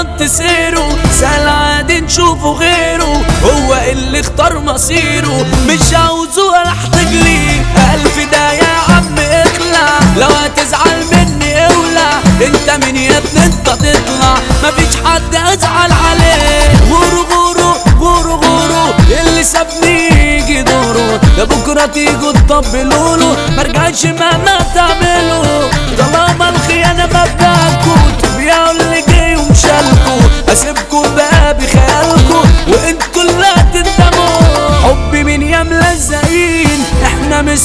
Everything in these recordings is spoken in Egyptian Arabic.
خط سيره سهل عادي نشوفه غيره هو اللي اختار مصيره مش عاوزه ولا احتاج ليه الف ده يا عم اخلع لو هتزعل مني اولع انت من يا ابني انت تطلع مفيش حد ازعل عليه غورو غورو غورو غورو اللي سابني يجي دوره ده بكره تيجوا تطبلوا له مرجعش مهما تعملوا طالما الخيانه مبدأكوا تبيعوا اللي جاي ومشالكوا اسيبكوا بقى بخيالكوا وانتوا اللي هتندموا حبي مين يا ملزقين احنا مش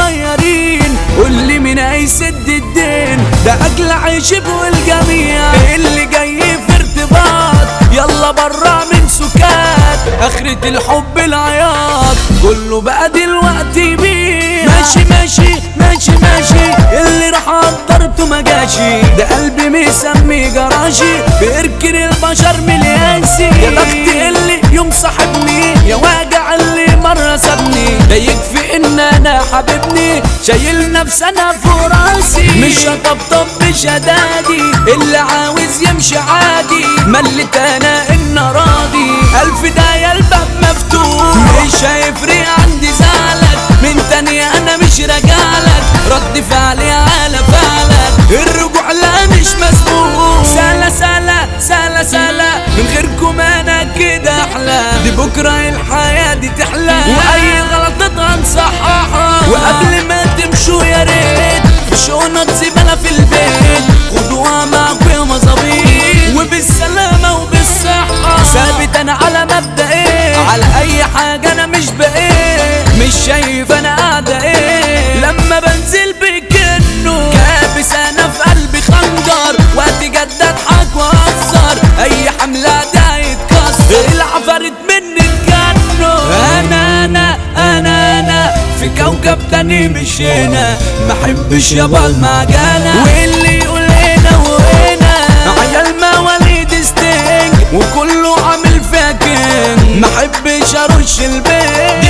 صغيرين واللي مين هيسد الدين ده اكل عيش والجميع اللي جاي في ارتباط يلا برا من سكات اخرة الحب العياط كله بقى دلوقتي بيه ماشي ماشي ماشي ماشي اللي راح قدرته ما جاشي ده قلبي مسمي جراشي بيركن البشر من الياسي يا بختي اللي يوم صاحبني يا واجع اللي مرة سابني ده يكفي ان انا حبيبني شايل نفسي انا فوق راسي مش هطبطب بشدادي اللي عاوز يمشي عادي ملت انا ان راضي الف ده يا الباب مفتوح مش هيفرق عندي زعلك من تاني انا مش راجعلك رد فعلي على فعلك الرجوع لا مش مسموح سهلة سهلة سهلة سهلة من غيركم انا كده احلى دي بكرة الحياة دي تحلى واي غلطات هنصححها وقبل ما تمشوا يا ريت في شنط زبالة في البيت خدوها معاكوا يا مظابيط وبالسلامة وبالصحة ثابت انا على مبدئي على اي حاجة انا مش بقيت مش شايف انا قاعدة ايه لما بنزل بكنه كابس انا في قلبي خنجر وقت جد اضحك واهزر اي حملة ده يتكسر العفاريت مني اتجنوا انا انا انا انا في كوكب تاني مش هنا ما احبش يابا المعجنة واللي يقول هنا وهنا عيال مواليد ستينج وكله عامل فيها كينج ما احبش ارش البيت